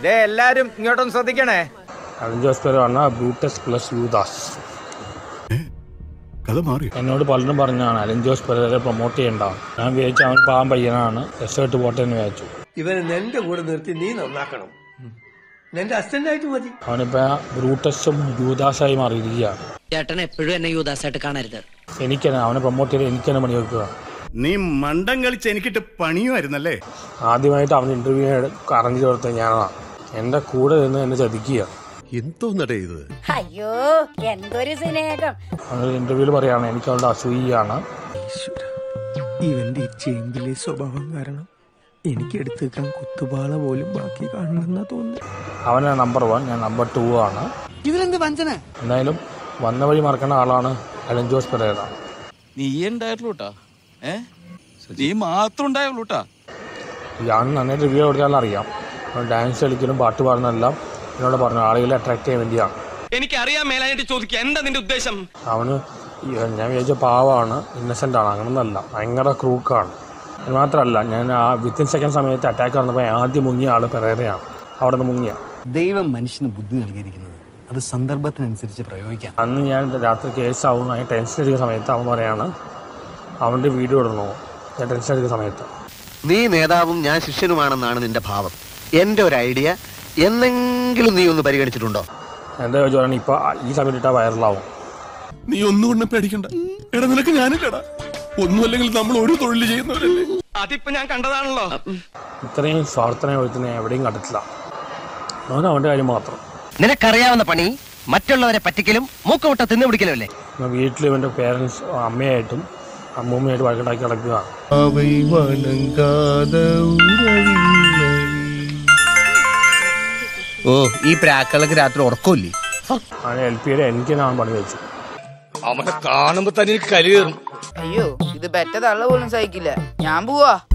ദേ എല്ലാരും ഇങ്ങോട്ടൊന്ന് ശ്രദ്ധിക്കണേ അലൻ ജോസ് പേര് പറഞ്ഞ ബ്രൂട്ടസ് പ്ലസ് യൂദാസ് കഥ മാറി എന്നോട് പലരും പറഞ്ഞാണ് അലൻ ജോസ് പെരേരെ പ്രൊമോട്ട് ചെയ്യണ്ട ഞാൻ വിചാരിച്ചു അവൻ പാവം പയ്യനാണ് രക്ഷപ്പെട്ട് പോട്ടെ എന്ന് വിചാരിച്ചു ഇവനെ നിന്റെ കൂടെ നിർത്തി നീ നന്നാക്കണം നിന്റെ അസിസ്റ്റന്റ് ആയിട്ട് മതി അവനിപ്പോ ബ്രൂട്ടസും യൂദാസായി മാറിയിരിക്കുകയാണ് ചേട്ടൻ എപ്പോഴും എന്നെ യുവദാസായിട്ട് കാണരുത് എനിക്കെന്നെ അവനെ പ്രൊമോട്ട് ചെയ്ത് എനിക്കെന്നെ പണി വെക്കുക നീ മണ്ടം കളിച്ച് എനിക്കിട്ട് പണിയുമായിരുന്നല്ലേ ആദ്യമായിട്ട് അവൻ ഇന്റർവ്യൂ അറിഞ്ഞു ചേർത്ത ഞാനാണ് എന്റെ കൂടെ നിന്ന് എന്നെ ചതിക്കുക എന്തോന്നടേ ഇത് അയ്യോ എന്തൊരു സ്നേഹം അവനൊരു ഇന്റർവ്യൂവിൽ പറയാണ് എനിക്ക് അവളുടെ അസൂയാണ് ഇവന്റെ ഈ ചേമ്പിലെ സ്വഭാവം കാരണം എനിക്ക് എടുത്തേക്കാൻ കുത്തുപാള പോലും ബാക്കി കാണണമെന്നാ തോന്നുന്നു അവനെ നമ്പർ വൺ ഞാൻ നമ്പർ ടു ആണ് ഇതിലെന്ത് വഞ്ചന എന്തായാലും വന്ന വഴി മറക്കേണ്ട ആളാണ് അലൻ ജോസ് പെരേര നീ ഉണ്ടായിട്ടുള്ളൂട്ടാ ഏ നീ മാത്രം ഉണ്ടായുള്ളൂട്ടാ ഞാൻ നന്നായിട്ട് റിവ്യൂ കൊടുത്താലും അറിയാം അവൻ ഡാൻസ് കളിക്കലും പാട്ട് പാടുന്നതെല്ലാം എന്നോട് പറഞ്ഞു ആളുകളെ അട്രാക്ട് ചെയ്യാൻ വേണ്ടിയാണ് എനിക്ക് അറിയാൻ മേലായിട്ട് ചോദിക്കുക എന്താ നിന്റെ ഉദ്ദേശം അവന് ഈ ഞാൻ വിചാരിച്ച പാവമാണ് ഇന്നസെൻ്റ് ആണ് അങ്ങനൊന്നല്ല ഭയങ്കര ക്രൂക്കാണ് അത് മാത്രമല്ല ഞാൻ ആ വിത്തിൻ സെക്കൻഡ് സമയത്ത് അറ്റാക്ക് വന്നപ്പോൾ ആദ്യം മുങ്ങിയ ആൾ പെരേരയാണ് അവിടെ നിന്ന് മുങ്ങിയ ദൈവം മനുഷ്യന് ബുദ്ധി നൽകിയിരിക്കുന്നത് അത് സന്ദർഭത്തിനനുസരിച്ച് പ്രയോഗിക്കാം അന്ന് ഞാൻ രാത്രി കേസാവും ഞാൻ ടെൻഷൻ എടുക്കുന്ന സമയത്ത് അവൻ പറയാണ് അവൻ്റെ വീഡിയോ ഇടണോ ഞാൻ ടെൻഷൻ എടുക്കുന്ന സമയത്ത് നീ നേതാവും ഞാൻ ശിഷ്യനുമാണെന്നാണ് നിന്റെ ഭാവം എന്റെ ഒരു ഐഡിയ എന്നെങ്കിലും നീ ഒന്ന് പരിഗണിച്ചിട്ടുണ്ടോ എന്താ ചോദിച്ചാൽ ഇപ്പോൾ ഈ സമയത്ത് ഇട്ടാൽ വൈറലാവും നീ ഒന്നുകൊണ്ട് പേടിക്കണ്ട എടാ നിനക്ക് ഞാനില്ലടാ ഒന്നുമല്ലെങ്കിൽ നമ്മൾ ഒരു തൊഴിൽ ചെയ്യുന്നവരല്ലേ അതിപ്പോ ഞാൻ കണ്ടതാണല്ലോ ഇത്രയും സ്വാർത്ഥനെ ഒരുത്തിനെ എവിടെയും കണ്ടിട്ടില്ല അവൻ അവൻ്റെ കാര്യം മാത്രം നിനക്കറിയാവുന്ന പണി മറ്റുള്ളവരെ പറ്റിക്കലും മൂക്കമുട്ട തിന്നു പിടിക്കലും അല്ലേ പിന്നെ വീട്ടിൽ ഇവൻ്റെ പേരൻസ് അമ്മയായിട്ടും അമ്മൂമ്മയായിട്ട് വഴക്കുണ്ടാക്കി കിടക്കുകയാണ് ഓ ഈ പ്രാക്കളൊക്കെ രാത്രി ഉറക്കമില്ലേ അവനെ എൽ പിയുടെ എനിക്ക് ഞാൻ പണി വെച്ചു അവനെ കാണുമ്പോ തന്നെ കലിയേറും അയ്യോ ഇത് പെറ്റ തള്ള പോലും സഹിക്കില്ല ഞാൻ പോവാ